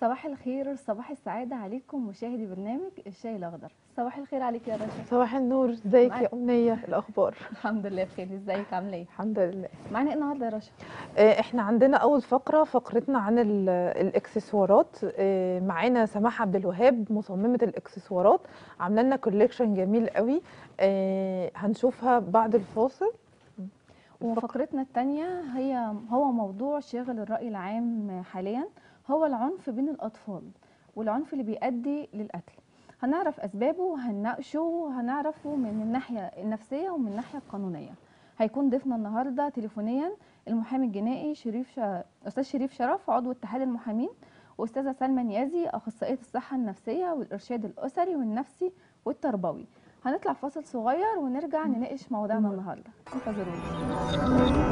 صباح الخير صباح السعادة عليكم مشاهدي برنامج الشاي الأخضر صباح الخير عليك يا رشا صباح النور ازيك معاك. يا أمنية الأخبار الحمد لله بخير ازيك عاملة ايه الحمد لله معانا ايه النهارده يا رشا آه، احنا عندنا أول فقرة فقرتنا عن ال- الإكسسوارات آه، معانا سماح عبد الوهاب مصممة الإكسسوارات عاملة لنا كوليكشن جميل قوي آه، هنشوفها بعد الفاصل وفقرتنا التانية هي هو موضوع شاغل الرأي العام حاليا هو العنف بين الأطفال والعنف اللي بيؤدي للقتل هنعرف أسبابه وهنناقشه وهنعرفه من الناحية النفسية ومن الناحية القانونية هيكون ضيفنا النهاردة تليفونيا المحامي الجنائي شريف ش... أستاذ شريف شرف عضو اتحاد المحامين وأستاذة سلمى نيازي أخصائية الصحة النفسية والإرشاد الأسري والنفسي والتربوي هنطلع فاصل صغير ونرجع نناقش موضوعنا النهارده انتظرونا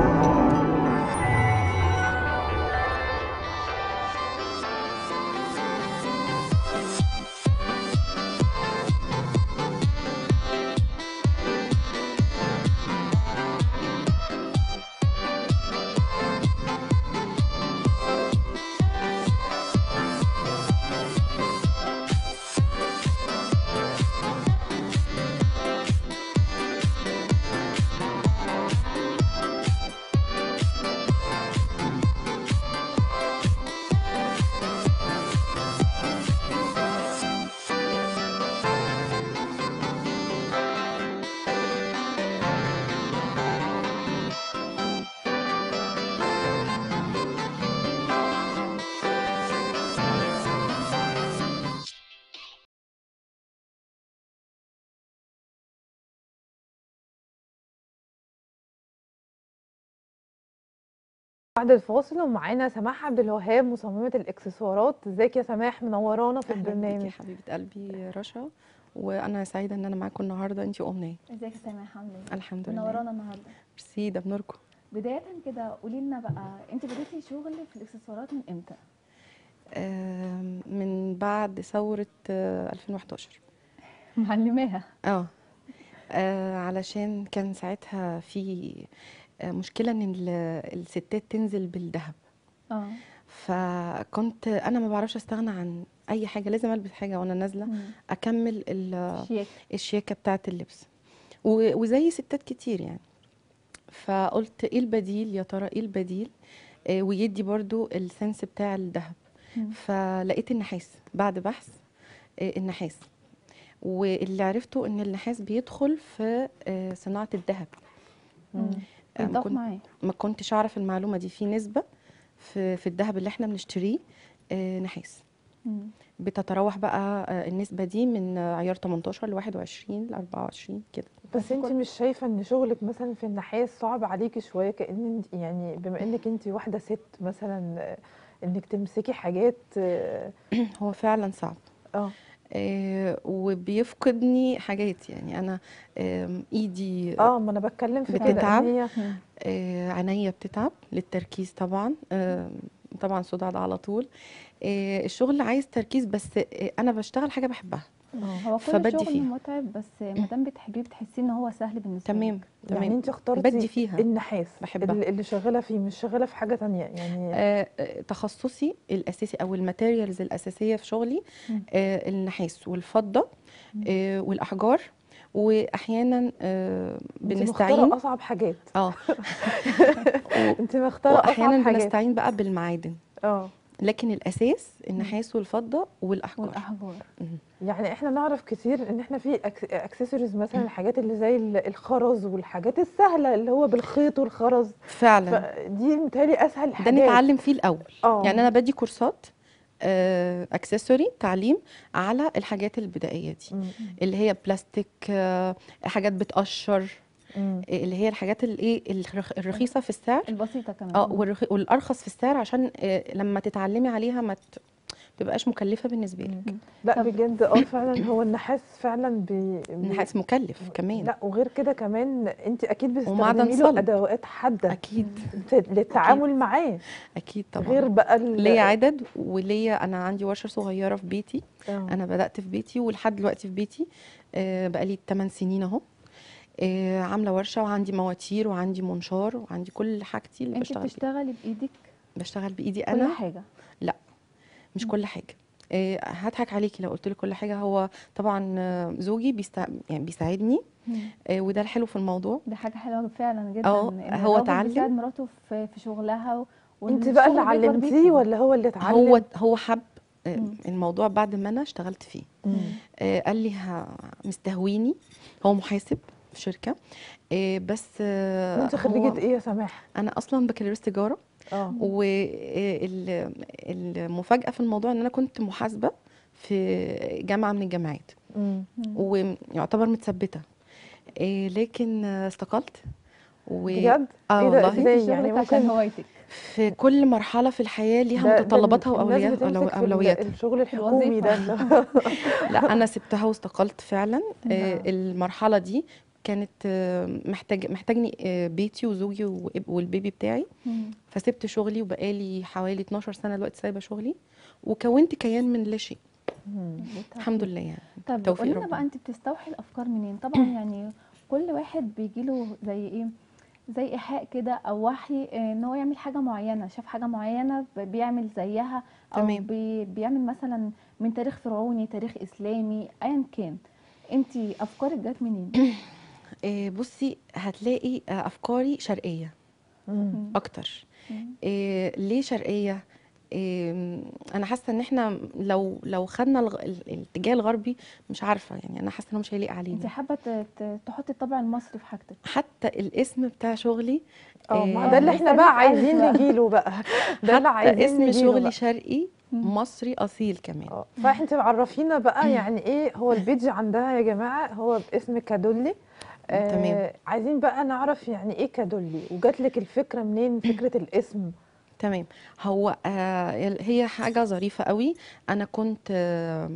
بعد الفاصل ومعانا سماح عبد الوهاب مصممة الإكسسوارات ازيك يا سماح منورانا في اهلا بيكي البرنامج يا حبيبه قلبي رشا وانا سعيده ان انا معاكم النهارده انتي وامنيه ازيك يا سماح عامله ايه الحمد لله منورانا النهارده ميرسي ده بنوركم بدايه كده قولي لنا بقى انت بديتي شغل في الاكسسوارات من امتى آم، من بعد ثوره آه، 2011 معلماها اه آه، علشان كان ساعتها في آه، مشكله ان ال- الستات تنزل بالذهب اه فكنت انا ما بعرفش استغنى عن اي حاجه لازم البس حاجه وانا نازله مم. اكمل ال- شيك الشياكه بتاعه اللبس و- وزي ستات كتير يعني فقلت ايه البديل يا ترى ايه البديل آه، ويدي برضو السنس بتاع الذهب مم. فلقيت النحاس بعد بحث آه، النحاس واللي عرفته ان النحاس بيدخل في آه، صناعه الذهب مم. آه، ما بيتضاف كنت- معاه ما كنتش اعرف المعلومه دي في نسبه في في الذهب اللي احنا بنشتريه آه، نحاس مم. بتتراوح بقى آه، النسبه دي من آه، عيار 18 ل 21 ل 24 كده بس بس انت كنت- مش شايفة ان شغلك مثلا في النحاس صعب عليكي شوية كأن انت يعني بما انك انت واحدة ست مثلا آه، انك تمسكي حاجات اه هو فعلا صعب آه، آه، وبيفقدني حاجات يعني انا آم، ايدي اه ما انا بتكلم في كده بتتعب. ان هي مم. آه، عينيا بتتعب للتركيز طبعا آم، طبعا صداع ده على طول آه، الشغل عايز تركيز بس آه، انا بشتغل حاجه بحبها آه. هو كل فبدي الشغل فيها. متعب بس ما دام بتحبيه بتحسيه ان هو سهل بالنسبه تمام لك تمام يعني انت اخترتي بدي فيها النحاس بحبها. اللي اللي شغالة فيه مش شغالة في حاجة تانية يعني آه، آه، تخصصي الاساسي او الماتيريالز الاساسيه في شغلي مم. آه، النحاس والفضه مم. آه، والاحجار واحيانا آه، انت مختارة بنستعين اصعب حاجات اه انت مختارة اصعب واحيانا حاجات بنستعين بقى بالمعادن اه لكن الاساس النحاس والفضه والاحجار والاحجار يعني احنا نعرف كتير ان احنا في اكسسوارز مثلا الحاجات اللي زي ال- الخرز والحاجات السهله اللي هو بالخيط والخرز فعلا فدي متهيألي اسهل ده حاجات نتعلم فيه الاول اه يعني انا بدي كورسات اكسسوري تعليم على الحاجات البدائيه دي مم. اللي هي بلاستيك آه، حاجات بتقشر مم. اللي هي الحاجات الايه الرخ- الرخيصه في السعر البسيطه كمان اه والرخ- والارخص في السعر عشان آه، لما تتعلمي عليها ما ت- تبقاش مكلفه بالنسبه لك لا طب- بجد اه فعلا هو النحاس فعلا بي بي- النحاس مكلف كمان لا وغير كده كمان انت اكيد ومعدن بتستخدمي له صلب. ادوات حاده اكيد ت- للتعامل معاه اكيد طبعا غير بقى ال- ليا عدد وليا انا عندي ورشه صغيره في بيتي آه. انا بدات في بيتي ولحد دلوقتي في بيتي آه، بقالي 8 سنين اهو آه، عامله ورشه وعندي مواتير وعندي منشار وعندي كل حاجتي اللي انت بشتغل بيها بتشتغلي بايدك بشتغل بايدي كل انا حاجه مش كل حاجه آه، هضحك عليكي لو قلت لك كل حاجه هو طبعا آه، زوجي بيسا... يعني بيساعدني مم. آه، وده الحلو في الموضوع دي حاجه حلوه فعلا جدا اه، إن هو الراجل اتعلم. بيساعد مراته في في شغلها و- انت بقى اللي والشغل بيكبر علمتيه بيكم. ولا هو اللي اتعلم هو هو حب آه، مم. الموضوع بعد ما انا اشتغلت فيه مم. آه، قال لي ها مستهويني هو محاسب في شركه آه، بس آه، وانت هو- خريجه ايه يا سماح انا اصلا بكالوريوس تجاره اه والمفاجاه في الموضوع ان انا كنت محاسبه في جامعه من الجامعات مم. مم. ويعتبر متثبته آه، لكن آه، استقلت و... بجد اه ايه ده والله ازاي سبتي يعني شغلك عشان ممكن هوايتك في كل مرحله في الحياه ده- ليها ده متطلباتها الناس واولويات بتمسك في ال- واولوياتها الشغل الحكومي ده الوظيفة. لا انا سبتها واستقلت فعلا آه، آه. المرحله دي كانت آه، محتاج محتاجني آه، بيتي وزوجي وإب- والبيبي بتاعي مم. فسبت شغلي وبقالي حوالي 12 سنه دلوقتي سايبه شغلي وكونت كيان من لا شيء مم. الحمد لله يعني طب توفيق قولي لنا ربنا. بقى انت بتستوحي الافكار منين طبعا يعني كل واحد بيجيله زي ايه زي ايحاء كده او وحي آه، ان هو يعمل حاجه معينه شاف حاجه معينه ب- بيعمل زيها او تمام. بي بيعمل مثلا من تاريخ فرعوني تاريخ اسلامي ايا كان انت افكارك جت منين آه، بصي هتلاقي آه، افكاري شرقيه مم. مم. اكتر مم. إيه ليه شرقيه إيه انا حاسه ان احنا لو لو خدنا الغ... ال- الاتجاه الغربي مش عارفه يعني انا حاسه انه مش هيليق انت علينا حابه ت- ت- تحطي الطابع المصري في حاجتك حتى الاسم بتاع شغلي اه ما إيه، ده اللي لسه احنا بقى هنسألك عايزين بقى. نجيله بقى ده اللي حتى عايزين اسم نجيله شغلي بقى. شرقي مم. مصري اصيل كمان اه فانت عرفينا بقى يعني ايه هو البيج عندها يا جماعه هو باسم كادولي آه تمام. عايزين بقى نعرف يعني ايه كادولي وجات لك الفكره منين فكره الاسم تمام هو آه هي حاجه ظريفه قوي انا كنت آه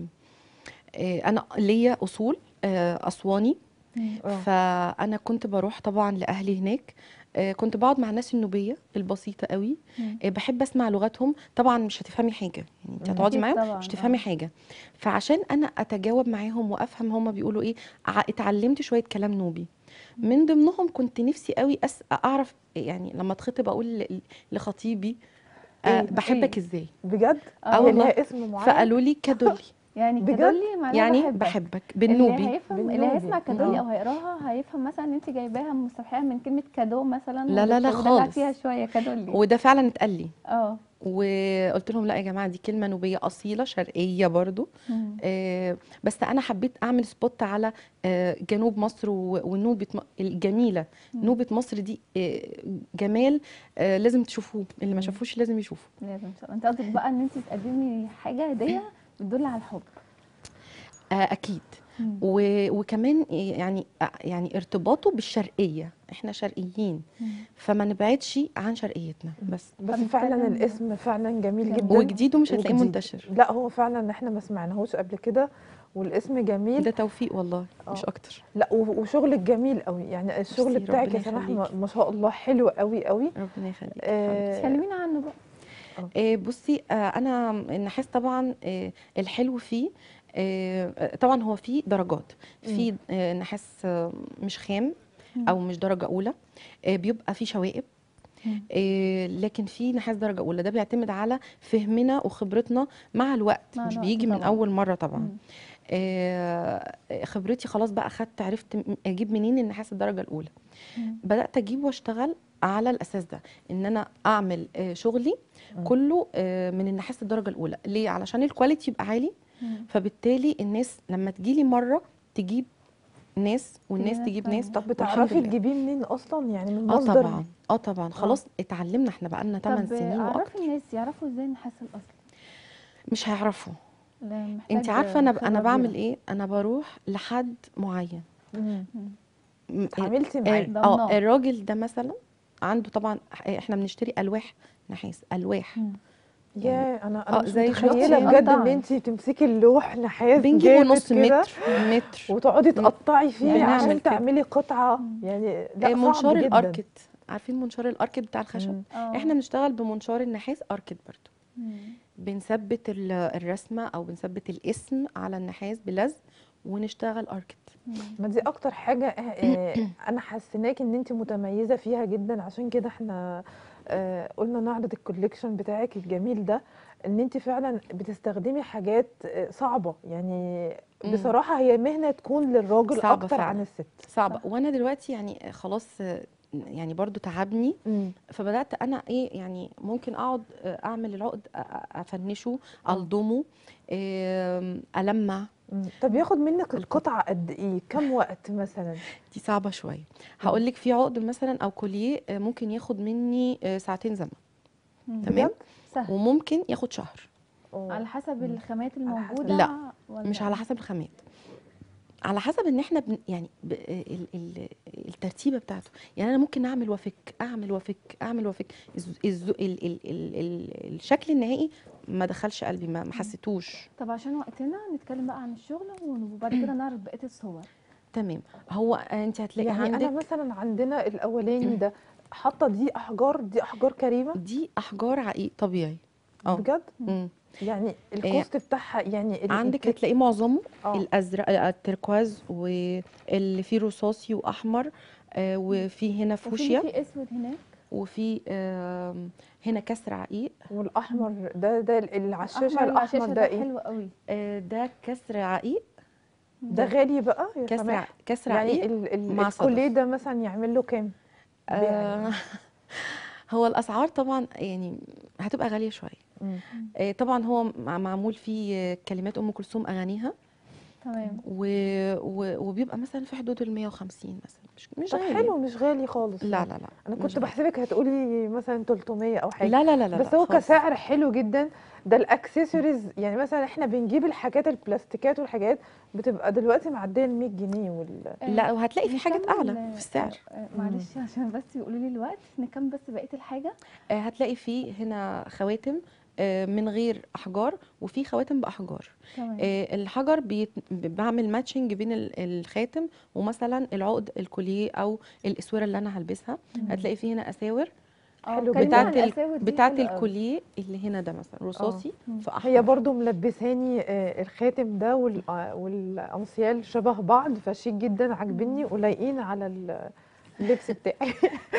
آه انا ليا اصول آه اسواني مم. اه فانا كنت بروح طبعا لاهلي هناك آه، كنت بقعد مع الناس النوبيه البسيطه قوي مم. آه، بحب اسمع لغتهم طبعا مش هتفهمي حاجه يعني انت مم. هتقعدي أكيد معاهم طبعاً، مش آه. تفهمي حاجه فعشان انا اتجاوب معاهم وافهم هما بيقولوا ايه ع- اتعلمت شويه كلام نوبي من ضمنهم كنت نفسي قوي أس... اعرف يعني لما اتخطب اقول ل- لخطيبي آه إيه؟ بحبك إيه؟ ازاي بجد اه هي والله. ليها اسم معين فقالوا لي كادولي يعني بجد؟ كادولي معناها يعني بحبك. بحبك اللي بالنوبي هيفهم اللي بالنوبي. هيسمع كادولي آه. او هيقراها هيفهم مثلا ان انت جايباها مستوحاه من كلمه كادو مثلا لا، لا، لا وبت- ودلع خالص. فيها شويه كادولي وده فعلا اتقال لي اه وقلت لهم لا يا جماعه دي كلمه نوبيه اصيله شرقيه برضو مم. آه، بس انا حبيت اعمل سبوت على آه، جنوب مصر و- ونوبه م- الجميله مم. نوبه مصر دي آه، جمال آه، لازم تشوفوه اللي ما مم. شافوش لازم يشوفه لازم إن شاء الله. انت قصدك بقى ان انت تقدمي حاجه هديه بتدل على الحب آه، اكيد مم. و- وكمان يعني آه، يعني ارتباطه بالشرقيه احنا شرقيين مم. فما نبعدش عن شرقيتنا بس بس طب فعلا نتكلم- الاسم فعلا جميل جميل. جدا وجديد ومش هتلاقيه وجديد. منتشر لا هو فعلا احنا ما سمعناهوش قبل كده والاسم جميل ده توفيق والله مش آه. اكتر لا و- وشغلك جميل قوي يعني الشغل ميرسي، بتاعك يا ربنا سماح ما يخليكي. ما شاء الله حلو قوي قوي ربنا يخليك آه، كلمينا عنه بقى آه، بصي آه، انا النحاس طبعا آه، الحلو فيه آه، طبعا هو فيه درجات في آه، نحاس آه، مش خام مم. او مش درجه اولى آه، بيبقى فيه شوائب مم. آه، لكن في نحاس درجه اولى ده بيعتمد على فهمنا وخبرتنا مع الوقت مع مش الوقت بيجي من طبعاً. اول مره طبعا مم. آه، خبرتي خلاص بقى اخدت عرفت م- اجيب منين النحاس الدرجه الاولى مم. بدات اجيب واشتغل على الاساس ده ان انا اعمل آه، شغلي مم. كله آه، من النحاس الدرجه الاولى ليه علشان الكواليتي يبقى عالي مم. فبالتالي الناس لما تجيلي مره تجيب ناس والناس ناس تجيب طبعاً. ناس طب والحمد بتعرفي لله. تجيبيه منين اصلا يعني من اه مصدر طبعا اه طبعا خلاص اتعلمنا احنا بقالنا 8 طب سنين اعرفي واكتر الناس يعرفوا ازاي النحاس الاصلي مش هيعرفوا لا، محتاج انت عارفه انا ب... خبرة انا بعمل كبيرة. ايه انا بروح لحد معين مم. م- اتعاملتي اه معاه ضمناه. آه، الراجل ده مثلا عنده طبعا احنا بنشتري الواح نحاس الواح مم. يا انا انا آه، مش زي متخيله شفتي بجد ان قطع. انت تمسكي اللوح نحاس بنجيبه جامد نص كده متر متر وتقعدي تقطعي فيه يعني عشان نعمل كده. تعملي قطعه مم. يعني لا آه، صعب منشار جدا الاركت عارفين منشار الاركت بتاع الخشب مم. اه احنا بنشتغل بمنشار النحاس اركت برضو مم. بنثبت ال- الرسمه او بنثبت الاسم على النحاس بلزق ونشتغل اركت مم. ما دي اكتر حاجه آه، انا حاسيناك ان انت متميزه فيها جدا عشان كده احنا آه، قلنا نعرض الكوليكشن بتاعك الجميل ده ان انت فعلا بتستخدمي حاجات آه، صعبه يعني مم. بصراحه هي مهنه تكون للراجل صعبة اكتر فعلا. عن الست صعبة صح. وانا دلوقتي يعني خلاص آه، يعني برضو تعبني مم. فبدات انا ايه يعني ممكن اقعد آه، اعمل العقد أ- أ- افنشه آه. الضمه آم، المع مم. طب ياخد منك القطعه قد ايه كم وقت مثلا دي صعبه شويه هقول لك في عقد مثلا او كوليه آه، ممكن ياخد مني آه، ساعتين زمن مم. تمام بجد؟ سهل وممكن ياخد شهر أوه. على حسب مم. الخامات على حسب. الموجوده لا، ولا مش على حسب الخامات على حسب ان احنا بن يعني ب ال ال الترتيبه بتاعته يعني انا ممكن اعمل وافك اعمل وافك اعمل وافك الز الز ال ال ال ال الشكل النهائي ما دخلش قلبي ما ما حسيتوش طب عشان وقتنا نتكلم بقى عن الشغل وبعد كده نعرض بقيه الصور تمام هو انت هتلاقي يعني عندك انا مثلا عندنا الاولاني ده حاطه دي احجار دي احجار كريمه دي احجار عقيق طبيعي اه بجد مم. يعني الكوست بتاعها يعني ال- عندك الك- هتلاقيه معظمه آه. الازرق آه، التركواز واللي فيه رصاصي واحمر آه، وفي هنا وفي فوشيا في اسود هناك وفي آم، هنا كسر عقيق والاحمر ده ده اللي على الشاشه أحمر الاحمر العشاشة ده ايه حلو قوي آه، ده كسر عقيق ده غالي بقى يا كسر سماح ع- كسر يعني عقيق ال ال مع الكوليه صدف. ده مثلا يعمل له كام بيع يعني. آه، هو الاسعار طبعا يعني هتبقى غاليه شويه مم. آه، طبعا هو مع- معمول فيه آه، كلمات ام كلثوم اغانيها تمام و... و... وبيبقى مثلا في حدود ال 150 مثلا مش مش طب غالي حلو مش غالي خالص لا يعني. لا لا انا مش كنت غالي. بحسبك هتقولي مثلا 300 او حاجه لا لا لا لا بس لا هو خالص. كسعر حلو جدا ده الاكسسوارز يعني مثلا احنا بنجيب الحاجات البلاستيكات والحاجات بتبقى دلوقتي معديه ال 100 جنيه وال لا وهتلاقي في حاجات نكمل، اعلى آه، في السعر آه، آه، معلش عشان بس يقولوا لي الوقت نكمل بس بقيه الحاجه آه، هتلاقي فيه هنا خواتم آه، من غير احجار وفي خواتم باحجار تمام آه، الحجر بيت... بعمل ماتشنج بين ال- الخاتم ومثلا العقد الكوليه او الاسوره اللي انا هلبسها مم. هتلاقي فيه هنا اساور آه، حلو كلمينا بتاعت عن ال... الأساور دي بتاعت حلوة قوي. الكوليه اللي هنا ده مثلا رصاصي مم. في احمر هي برضو ملبساني آه، الخاتم ده وال- آه، والانسيال شبه بعض فشيك جدا عاجبني ولايقين على ال- اللبس بتاعي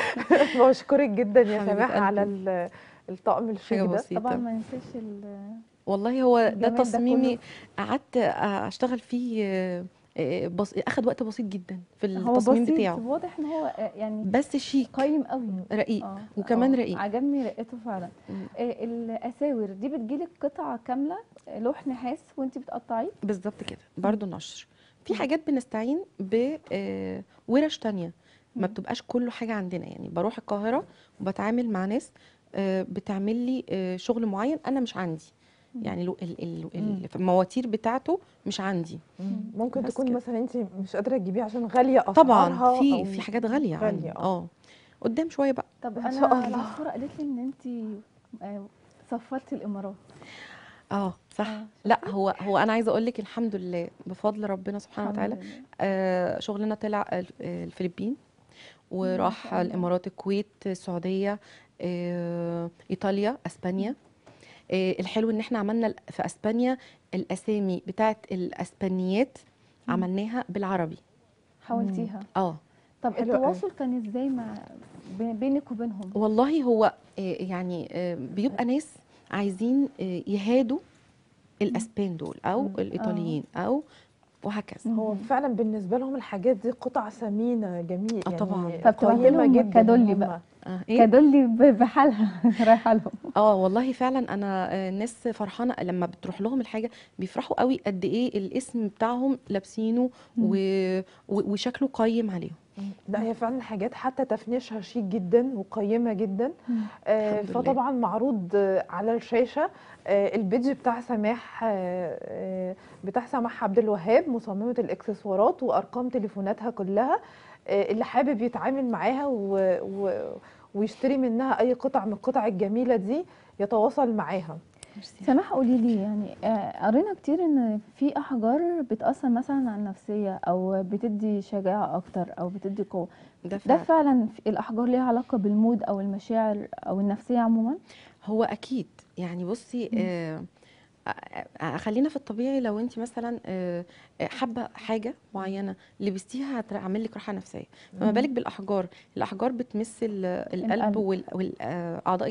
بشكرك جدا يا حبيبة سماح على قلبي. ال- الطقم الشيك حاجه ده بسيطه طبعا ما ننساش ال- والله هو ده الجمال ده تصميمي كله. قعدت اشتغل فيه آه، آه، بس... اخد وقت بسيط جدا في هو التصميم بسيط بتاعه واضح ان هو آه، يعني بس شيك قيم قوي رقيق اه وكمان آه، رقيق. عجبني رقته فعلا مم. آه، الاساور دي بتجيلك قطعه كامله آه، لوح نحاس وانت بتقطعيه بالظبط كده برضو نشر في حاجات بنستعين بورش تانية ما مم. بتبقاش كله حاجة عندنا يعني بروح القاهرة وبتعامل مع ناس آه، بتعمل لي آه، شغل معين أنا مش عندي مم. يعني لو- ال- ال- مم. ال- المواتير بتاعته مش عندي ممكن بس تكون كده. مثلا انت مش قادره تجيبيه عشان غاليه اسعارها طبعا في أو- في حاجات غالية غالية، عندي آه. اه قدام شوية بقى طب ما انا شاء الله. العصفوره قالت لي ان انت آه، سفرتي الامارات اه صح آه، لا هو هو انا عايزه اقول لك الحمد لله بفضل ربنا سبحانه الحمد وتعالى لله. آه، شغلنا طلع الف- آه، الفلبين وراح شاء الله. الامارات الكويت السعوديه آه، ايطاليا اسبانيا آه، الحلو ان احنا عملنا ال- في اسبانيا الاسامي بتاعت الاسبانيات مم. عملناها بالعربي حاولتيها اه طب حلو قوي. التواصل كان ازاي مع بين- بينك وبينهم والله هو آه، يعني آه، بيبقى ناس عايزين آه، يهادوا الاسبان دول او مم. الايطاليين او وهكذا هو فعلا بالنسبه لهم الحاجات دي قطع ثمينه جميل آه يعني طبعاً. فبتبعت قيمة لهم جداً كادولي هم. بقى. آه، إيه؟ كدولي ب- بحالها رايحه لهم اه والله فعلا انا آه، الناس فرحانه لما بتروح لهم الحاجه بيفرحوا قوي قد ايه الاسم بتاعهم لابسينه و... و... وشكله قيم عليهم لا هي فعلا حاجات حتى تفنيشها شيك جدا وقيمه جدا آه الحمد لله. فطبعا معروض آه، على الشاشه آه البيج بتاع سماح آه آه، بتاع سماح عبد الوهاب مصممه الاكسسوارات وارقام تليفوناتها كلها آه اللي حابب يتعامل معاها و و ويشتري منها اي قطع من القطع الجميله دي يتواصل معاها سماح قولي لي يعني آه، قرينا كتير ان في احجار بتاثر مثلا على النفسيه او بتدي شجاعه اكتر او بتدي قوه ده ده فعلا فعلا في- الاحجار ليها علاقه بالمود او المشاعر او النفسيه عموما هو اكيد يعني بصي آه آه، آه، خلينا في الطبيعي لو انت مثلا آه، آه، حابه حاجه معينه لبستيها هتعمل لك راحه نفسيه فما مم. بالك بالاحجار الاحجار بتمس ال- القلب القلب. والاعضاء الجسم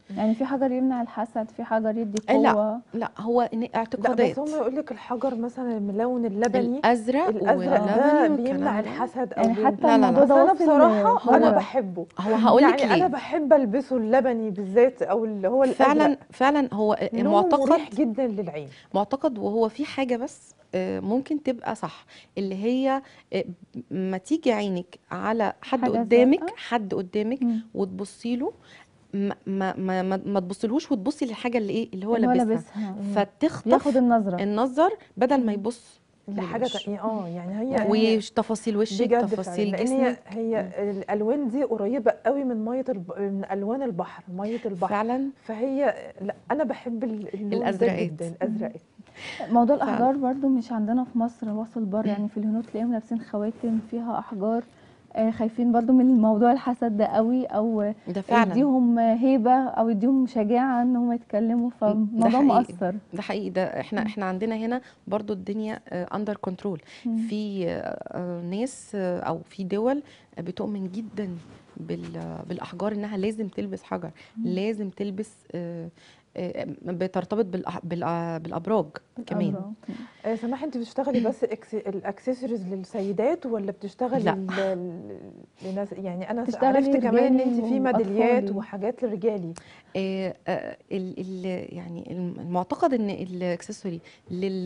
يعني في حجر يمنع الحسد في حجر يدي آه، لا. قوه لا هو إن لا اعتقادات بس هم يقول لك الحجر مثلا الملون اللبني الازرق الازرق ده واللبني بيمنع والكلام ده. الحسد او يعني بيمنع- حتى لا، لا، لا. الموضوع بس ده انا وصل بصراحه انا بره. بحبه هو هقول لك يعني انا ليه بحب البسه اللبني بالذات او اللي هو الازرق فعلا فعلا هو لونه معتقد مريح جدا للعين معتقد وهو في حاجة بس آه، ممكن تبقى صح اللي هي آه، ما تيجي عينك على حد حاجة قدامك زرقاء. حد قدامك مم. وتبصي له ما ما ما, ما, ما تبصلهوش وتبصي للحاجة اللي ايه اللي هو اللي هو لابسها لابسها فتخطف ياخد النظره النظر بدل ما يبص لحاجه للوش. تانية اه يعني هي وتفاصيل وشك بجد فعلا تفاصيل لان هي جسمك هي الالوان دي قريبه قوي من ميه الب... من الوان البحر ميه البحر فعلا فهي لا انا بحب ال- اللون ده الأزرقات. جدا الازرقات موضوع فعلا. الاحجار برضو مش عندنا في مصر واصل بره يعني في الهنود تلاقيهم لابسين خواتم فيها احجار آه، خايفين برضو من موضوع الحسد ده قوي او ده فعلا يديهم هيبه او يديهم شجاعه ان هم يتكلموا فالموضوع حقيقي. مؤثر ده حقيقي ده احنا مم. احنا عندنا هنا برضو الدنيا اندر كنترول مم. في آه، آه، ناس آه، او في دول بتؤمن جدا بال- بالاحجار انها لازم تلبس حجر لازم تلبس آه، آه، بترتبط بالأح- بالأ- بالابراج كمان الأمراض. آه سماح انت بتشتغلي بس إكس... الاكسسوارز للسيدات ولا بتشتغلي لا. ل... ل- لناس يعني انا بتشتغلي عرفت كمان ان رجالي انت في ميداليات وأطفالي. وحاجات لرجالي آه، آه، ال ال يعني المعتقد ان الاكسسوري لل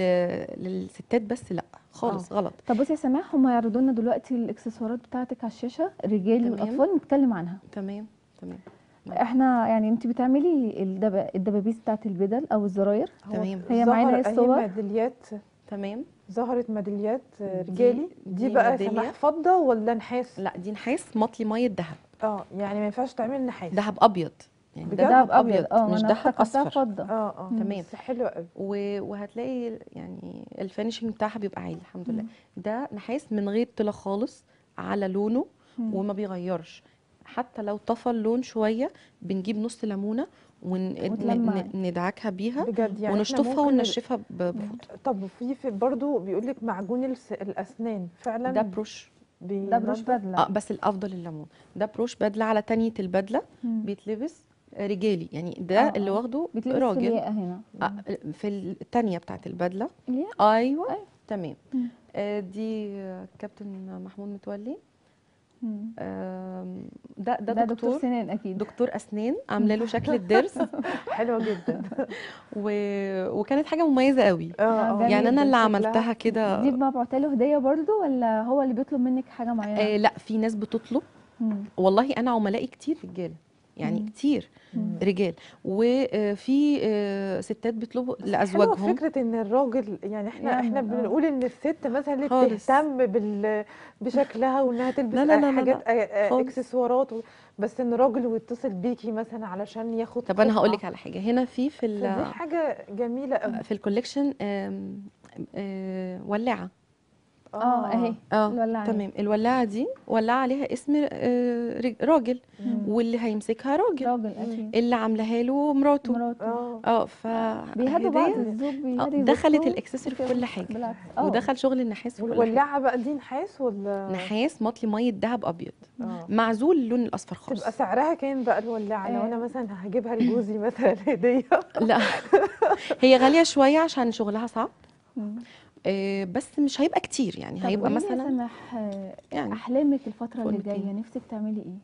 للستات بس لا خالص غلط طب بصي يا سماح هم هيعرضوا لنا دلوقتي الاكسسوارات بتاعتك على الشاشه الرجالي تمام. والاطفال نتكلم عنها تمام تمام احنا يعني انت بتعملي الدب... الدبابيس بتاعت البدل او الزراير هو تمام. هي معانا ظهر إيه أهي الصور؟ ميداليات تمام ظهرت ميداليات آه، دي- رجالي دي, دي بقى ميدالية. سماح فضه ولا نحاس لا دي نحاس مطلي ميه ذهب اه يعني ما ينفعش تعمل نحاس ذهب ابيض يعني بجد؟ ده دهب ذهب ابيض اه مش انا ذهب افتكرتها اصفر فضه اه اه تمام. بس حلو قوي و- وهتلاقي يعني الفينشنج بتاعها بيبقى عالي الحمد لله مم. ده نحاس من غير طلا خالص على لونه مم. وما بيغيرش حتى لو طفى اللون شويه بنجيب نص ليمونه وتلمعي. وندعكها بيها بجد يعني إحنا ونشطفها ممكن ال- وننشفها ب- بفوطه طب في, في برضه بيقول لك معجون الس- الاسنان فعلا ده بروش ده بروش بينضف؟ بدله اه بس الافضل الليمون ده بروش بدله على تانية البدله مم. بيتلبس رجالي يعني ده آه، اللي آه. واخده بتلبس في راجل الياقه هنا آه، في التانية بتاعت البدله الياقه ايوه أيوة. تمام مم. آه، دي آه، كابتن محمود متولي مم. آم، ده ده, ده دكتور دكتور سنان اكيد دكتور اسنان عامله له شكل الضرس حلوه جدا و... وكانت حاجه مميزه قوي اه اه جميل يعني انا اللي شكلها- عملتها كده دي مبعوته له هديه برضو ولا هو اللي بيطلب منك حاجه معينه آه لا في ناس بتطلب مم. والله انا عملائي كتير رجاله يعني مم. كتير مم. رجال وفي آه، ستات بيطلبوا بس حلوة لازواجهم فكره ان الراجل يعني احنا يعمل، احنا آه. بنقول ان الست مثلا اللي خالص. بتهتم بال بشكلها وانها تلبس لا، لا، لا، لا، حاجات آه، آه، خالص. اكسسوارات و- بس ان راجل يتصل بيكي مثلا علشان ياخد طب انا هقول قطعة. لك على حاجه هنا في في فدي ال- حاجه جميله قوي في الكوليكشن آم، آه، ولاعه اه اهي اه الولاعة أهي. تمام الولاعه دي ولاعه عليها اسم آه، رج- راجل مم. واللي هيمسكها راجل راجل اكيد اللي عاملاها له مراته مراته اه اه ف بيهدوا بعض هدية. الزوج آه، بيهدي دخلت زوجته الاكسسوار في كل حاجه بالعكس اه ودخل شغل النحاس في كل حاجه والولاعه بقى دي نحاس ولا نحاس مطلي ميه ذهب ابيض اه معزول اللون الاصفر خالص تبقى سعرها كام بقى الولاعه لو آه. انا مثلا هجيبها لجوزي مثلا هديه لا هي غاليه شويه عشان شغلها صعب مم. آه، بس مش هيبقى كتير يعني طب هيبقى قولي لي يا مثلا سماح آه، يعني احلامك الفتره اللي فولتين. جايه نفسك تعملي ايه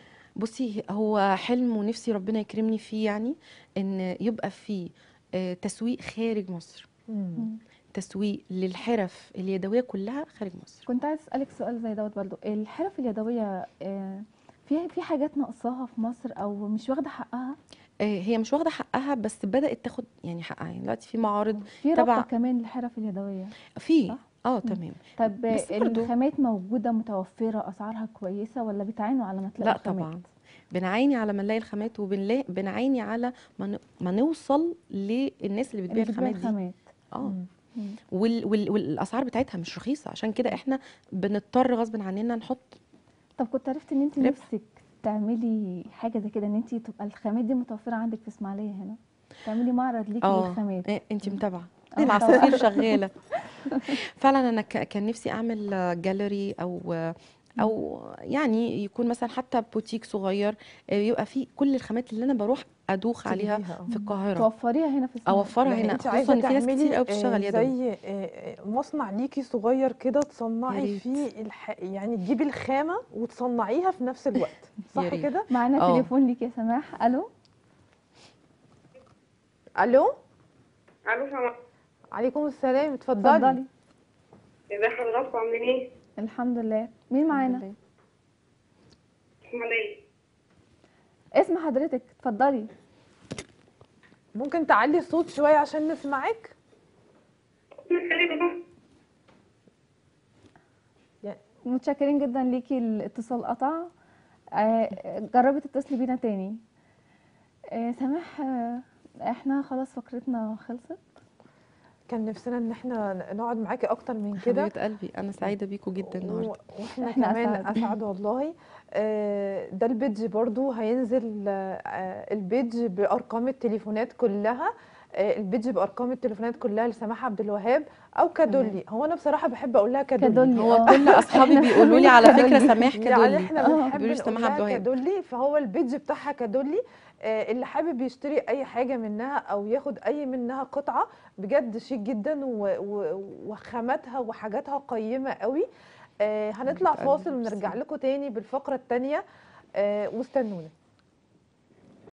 بصي هو حلم ونفسي ربنا يكرمني فيه يعني ان يبقى فيه آه، تسويق خارج مصر مم. تسويق للحرف اليدويه كلها خارج مصر كنت عايز اسالك سؤال زي دوت برضو الحرف اليدويه آه، في في حاجات ناقصاها في مصر او مش واخده حقها آه، هي مش واخده حقها بس بدات تاخد يعني حقها يعني دلوقتي في معارض في تبع- رابطه كمان للحرف اليدويه في صح؟ اه مم. تمام طب بس برضو- الخامات موجوده متوفره اسعارها كويسه ولا بتعانوا على ما تلاقوا لا الخامات؟ طبعا بنعاني على ما نلاقي الخامات وبنعاني على ما ن- ما نوصل للناس اللي بتبيع اللي بتبيع الخامات دي الخامات اه مم. مم. وال وال والاسعار بتاعتها مش رخيصه عشان كده احنا بنضطر غصب عننا نحط طب كنت عرفت ان انت ربح. نفسك تعملي حاجه زي كده ان انت تبقى الخامات دي متوفره عندك في اسماعيليه هنا تعملي معرض ليكي اه للخامات إيه انت مم. متابعه آه، العصافير شغاله فعلا انا ك- كان نفسي اعمل جاليري او او يعني يكون مثلا حتى بوتيك صغير آه، يبقى فيه كل الخامات اللي انا بروح ادوخ عليها تجيبيها، آه. في القاهره توفريها هنا في الصناعة اوفرها يعني هنا انت خصوصا عايزه ان في ناس كتير تعملي قوي بتشتغل آه، يدوي زي آه، آه، مصنع ليكي صغير كده يا تصنعي ريت. فيه الح... يعني تجيبي الخامه وتصنعيها في نفس الوقت صح ريت. كده معانا اه. تليفون ليك يا سماح الو الو الو سلام عليكم السلام اتفضلي اتفضلي ازي حضراتكم عاملين ايه؟ الحمد لله مين معانا الحمد لله. اسمها ليلى اسم حضرتك اتفضلي ممكن تعلي الصوت شويه عشان نسمعك متشكرين جدا ليكي الاتصال قطع آه، جربي تتصلي بينا تاني آه، سماح آه، احنا خلاص فقرتنا خلصت كان نفسنا ان احنا نقعد معاكي اكتر من كده حبيبه قلبي انا سعيده بيكم جدا النهارده و- واحنا إحنا كمان أسعد. اسعد والله آه، ده البيدج برضو هينزل آه، البيدج بارقام التليفونات كلها آه، البيدج بارقام التليفونات كلها لسماح عبد الوهاب او كادولي هو انا بصراحه بحب اقول لها كادولي كادولي هو آه. كل اصحابي إحنا بيقولوا لي على فكره كادولي. سماح يعني كدولي احنا آه. بنحب بيقولوا لي نقول سماح عبد لها الوهاب. كادولي فهو البيدج بتاعها كادولي آه، اللي حابب يشتري اي حاجه منها او ياخد اي منها قطعه بجد شيك جدا و- و- وخاماتها وحاجاتها قيمه قوي آه، هنطلع حبيبة قلبي، فاصل ونرجع ميرسي. لكم تاني بالفقره الثانيه واستنونا